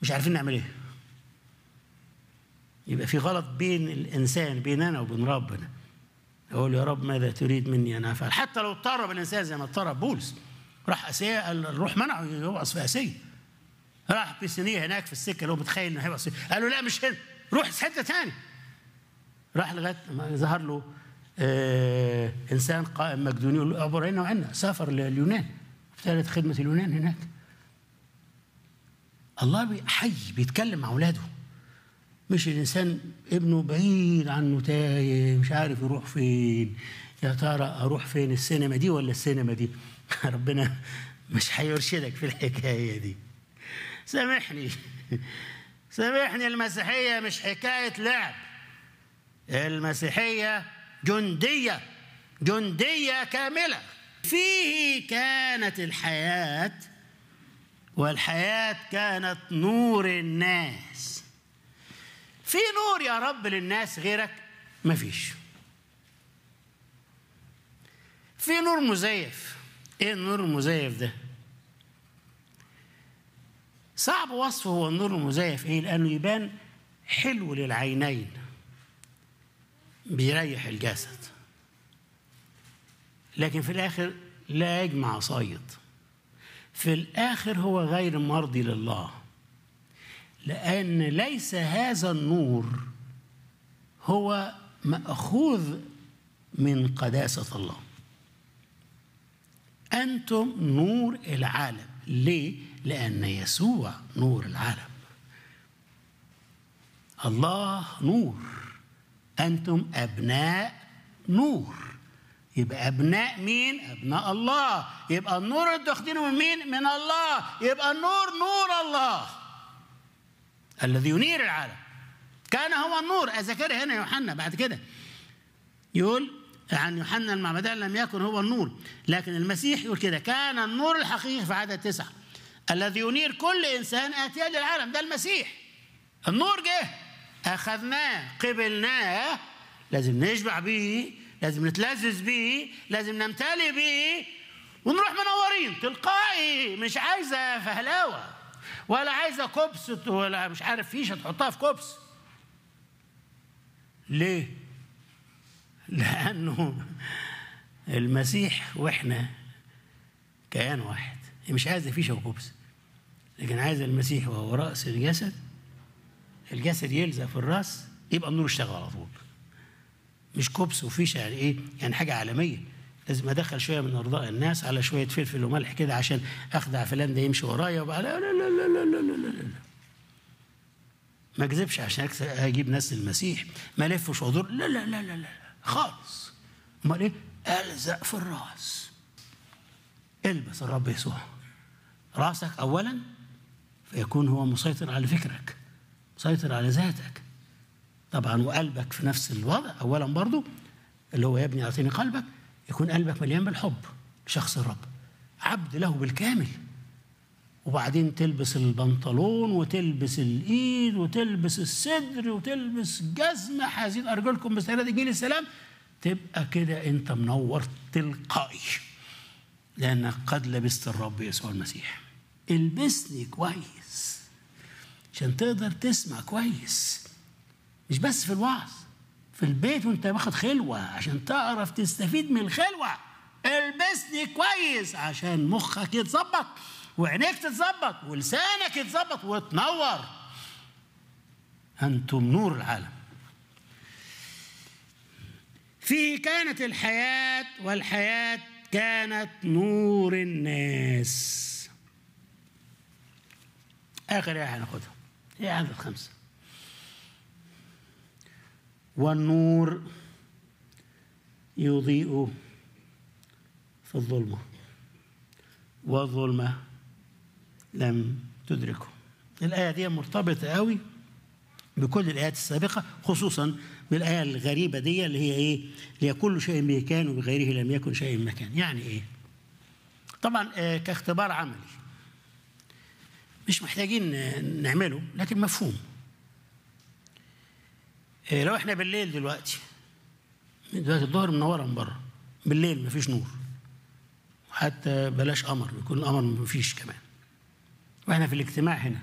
مش عارفين نعمل ايه يبقى في غلط بين الانسان بيننا وبين ربنا اقول يا رب ماذا تريد مني ان افعل حتى لو اضطرب الانسان زي ما اضطرب بولس راح اسيا الروح منعه يوقص في اسيا راح بيسينية هناك في السكه اللي هو متخيل انه هيبقى قال له لا مش هنا روح في حته ثانيه راح لغايه ما ظهر له آه انسان قائم مقدوني يقول له عبر عنا وعنا سافر لليونان ابتدت خدمه اليونان هناك الله حي بيتكلم مع اولاده مش الانسان ابنه بعيد عنه تايه مش عارف يروح فين يا ترى اروح فين السينما دي ولا السينما دي ربنا مش هيرشدك في الحكايه دي سامحني سامحني المسيحيه مش حكايه لعب المسيحيه جنديه جنديه كامله فيه كانت الحياه والحياه كانت نور الناس في نور يا رب للناس غيرك مفيش في نور مزيف ايه النور المزيف ده صعب وصفه هو النور المزيف ايه لانه يبان حلو للعينين بيريح الجسد لكن في الاخر لا يجمع صيد في الاخر هو غير مرضي لله لأن ليس هذا النور هو مأخوذ من قداسة الله أنتم نور العالم ليه؟ لأن يسوع نور العالم الله نور أنتم أبناء نور يبقى أبناء مين؟ أبناء الله يبقى النور اللي تاخدينه من مين؟ من الله يبقى النور نور الله الذي ينير العالم كان هو النور أذكر هنا يوحنا بعد كده يقول عن يوحنا المعمدان لم يكن هو النور لكن المسيح يقول كده كان النور الحقيقي في عدد تسعة الذي ينير كل إنسان آتيا للعالم ده المسيح النور جه أخذناه قبلناه لازم نشبع بيه لازم نتلذذ بيه لازم نمتلي بيه ونروح منورين تلقائي مش عايزة فهلاوة ولا عايزه كبس ولا مش عارف فيشه تحطها في كبس ليه لانه المسيح واحنا كيان واحد مش عايز فيشه وكبس لكن عايز المسيح وهو راس الجسد الجسد يلزق في الراس يبقى النور اشتغل على طول مش كبس وفيشه يعني ايه يعني حاجه عالميه لازم ادخل شويه من ارضاء الناس على شويه فلفل وملح كده عشان اخدع فلان ده يمشي ورايا وبقى لا لا لا لا لا لا لا لا ما اكذبش عشان اجيب ناس للمسيح ما الفش وادور لا لا لا لا لا خالص امال ايه الزق في الراس البس الرب يسوع راسك اولا فيكون هو مسيطر على فكرك مسيطر على ذاتك طبعا وقلبك في نفس الوضع اولا برضو اللي هو يبني اعطيني قلبك يكون قلبك مليان بالحب لشخص الرب عبد له بالكامل وبعدين تلبس البنطلون وتلبس الايد وتلبس الصدر وتلبس جزمة حازين ارجلكم بسيرات جيل السلام تبقى كده انت منور تلقائي لانك قد لبست الرب يسوع المسيح البسني كويس عشان تقدر تسمع كويس مش بس في الوعظ في البيت وانت واخد خلوة عشان تعرف تستفيد من الخلوة البسني كويس عشان مخك يتظبط وعينيك تتظبط ولسانك يتظبط وتنور أنتم نور العالم فيه كانت الحياة والحياة كانت نور الناس آخر آية هناخدها هي عدد خمسة والنور يضيء في الظلمة والظلمة لم تدركه الآية دي مرتبطة قوي بكل الآيات السابقة خصوصا بالآية الغريبة دي اللي هي إيه؟ اللي هي كل شيء بمكان وبغيره لم يكن شيء مكان يعني إيه؟ طبعا آه كاختبار عملي مش محتاجين نعمله لكن مفهوم آه لو احنا بالليل دلوقتي دلوقتي الظهر منوره من بره بالليل مفيش نور حتى بلاش قمر يكون القمر مفيش كمان واحنا في الاجتماع هنا